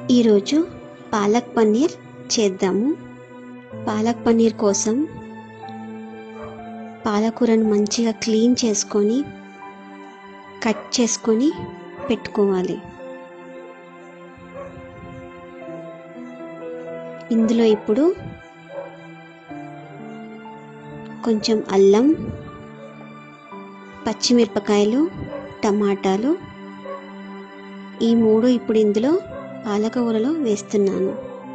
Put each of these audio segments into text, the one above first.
ఈరోజు పాలక్ పన్నీర్ చేద్దాము పాలక్ పన్నీర్ కోసం పాలకూరను మంచిగా క్లీన్ చేసుకొని కట్ చేసుకొని పెట్టుకోవాలి ఇందులో ఇప్పుడు కొంచెం అల్లం పచ్చిమిరపకాయలు టమాటాలు ఈ మూడు ఇప్పుడు ఇందులో పాలకూరలో వేస్తున్నాను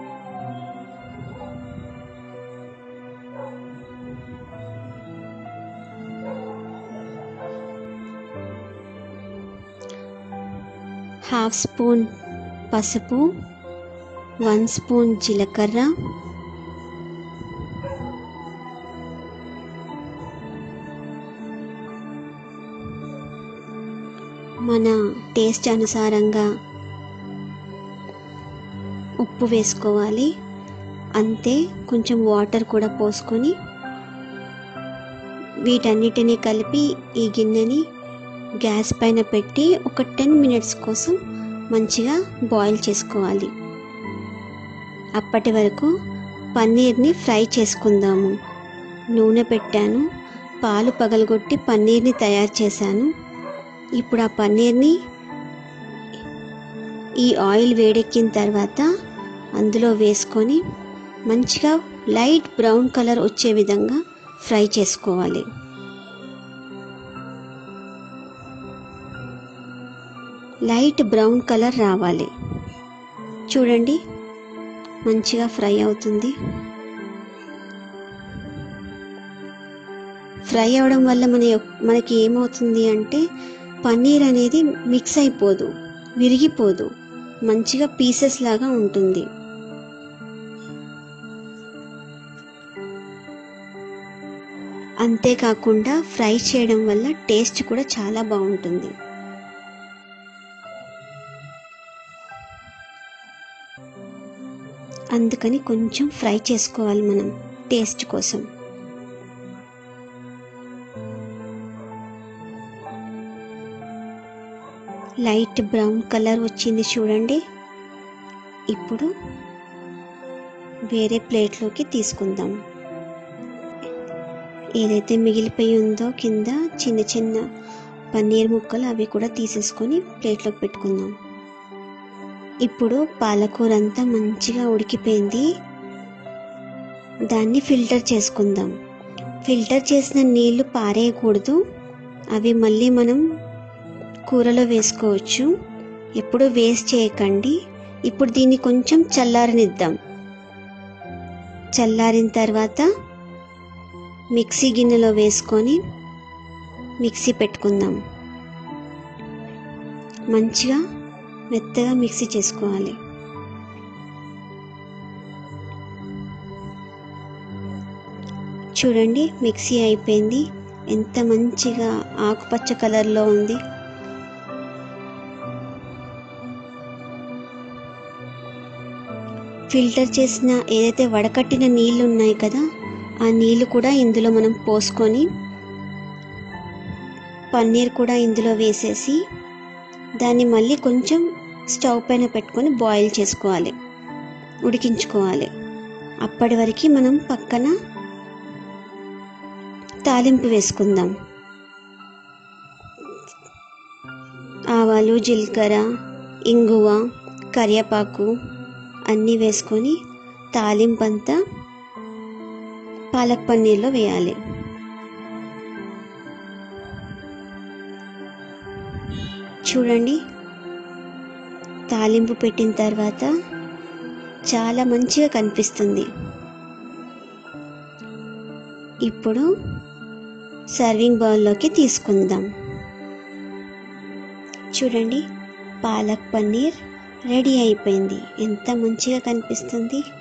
హాఫ్ స్పూన్ పసుపు వన్ స్పూన్ జీలకర్ర మన టేస్ట్ అనుసారంగా ఉప్పు వేసుకోవాలి అంతే కొంచెం వాటర్ కూడా పోసుకొని వీటన్నిటిని కలిపి ఈ గిన్నెని గ్యాస్ పైన పెట్టి ఒక టెన్ మినిట్స్ కోసం మంచిగా బాయిల్ చేసుకోవాలి అప్పటి వరకు పన్నీర్ని ఫ్రై చేసుకుందాము నూనె పెట్టాను పాలు పగలగొట్టి పన్నీర్ని తయారు చేశాను ఇప్పుడు ఆ పన్నీర్ని ఈ ఆయిల్ వేడెక్కిన తర్వాత అందులో వేసుకొని మంచిగా లైట్ బ్రౌన్ కలర్ వచ్చే విధంగా ఫ్రై చేసుకోవాలి లైట్ బ్రౌన్ కలర్ రావాలి చూడండి మంచిగా ఫ్రై అవుతుంది ఫ్రై అవడం వల్ల మన మనకి ఏమవుతుంది అంటే పన్నీర్ అనేది మిక్స్ అయిపోదు విరిగిపోదు మంచిగా పీసెస్ లాగా ఉంటుంది అంతేకాకుండా ఫ్రై చేయడం వల్ల టేస్ట్ కూడా చాలా బాగుంటుంది అందుకని కొంచెం ఫ్రై చేసుకోవాలి మనం టేస్ట్ కోసం లైట్ బ్రౌన్ కలర్ వచ్చింది చూడండి ఇప్పుడు వేరే ప్లేట్లోకి తీసుకుందాం ఏదైతే మిగిలిపోయి ఉందో కింద చిన్న చిన్న పన్నీర్ ముక్కలు అవి కూడా తీసేసుకొని ప్లేట్లోకి పెట్టుకుందాం ఇప్పుడు పాలకూర అంతా మంచిగా ఉడికిపోయింది దాన్ని ఫిల్టర్ చేసుకుందాం ఫిల్టర్ చేసిన నీళ్లు పారేయకూడదు అవి మళ్ళీ మనం కూరలో వేసుకోవచ్చు ఎప్పుడు వేస్ట్ చేయకండి ఇప్పుడు దీన్ని కొంచెం చల్లారనిద్దాం చల్లారిన తర్వాత మిక్సీ గిన్నెలో వేసుకొని మిక్సీ పెట్టుకుందాం మంచిగా మెత్తగా మిక్సీ చేసుకోవాలి చూడండి మిక్సీ అయిపోయింది ఎంత మంచిగా ఆకుపచ్చ కలర్లో ఉంది ఫిల్టర్ చేసిన ఏదైతే వడకట్టిన నీళ్ళు ఉన్నాయి కదా ఆ నీళ్ళు కూడా ఇందులో మనం పోసుకొని పన్నీర్ కూడా ఇందులో వేసేసి దాన్ని మళ్ళీ కొంచెం స్టవ్ పైన పెట్టుకొని బాయిల్ చేసుకోవాలి ఉడికించుకోవాలి అప్పటి వరకు మనం పక్కన తాలింపు వేసుకుందాం ఆవాలు జీలకర్ర ఇంగువ కరివేపాకు అన్నీ వేసుకొని తాలింపు అంతా పాలక్ పన్నీర్లో వేయాలి చూడండి తాలింపు పెట్టిన తర్వాత చాలా మంచిగా కనిపిస్తుంది ఇప్పుడు సర్వింగ్ బౌల్లోకి తీసుకుందాం చూడండి పాలక్ పన్నీర్ రెడీ అయిపోయింది ఎంత మంచిగా కనిపిస్తుంది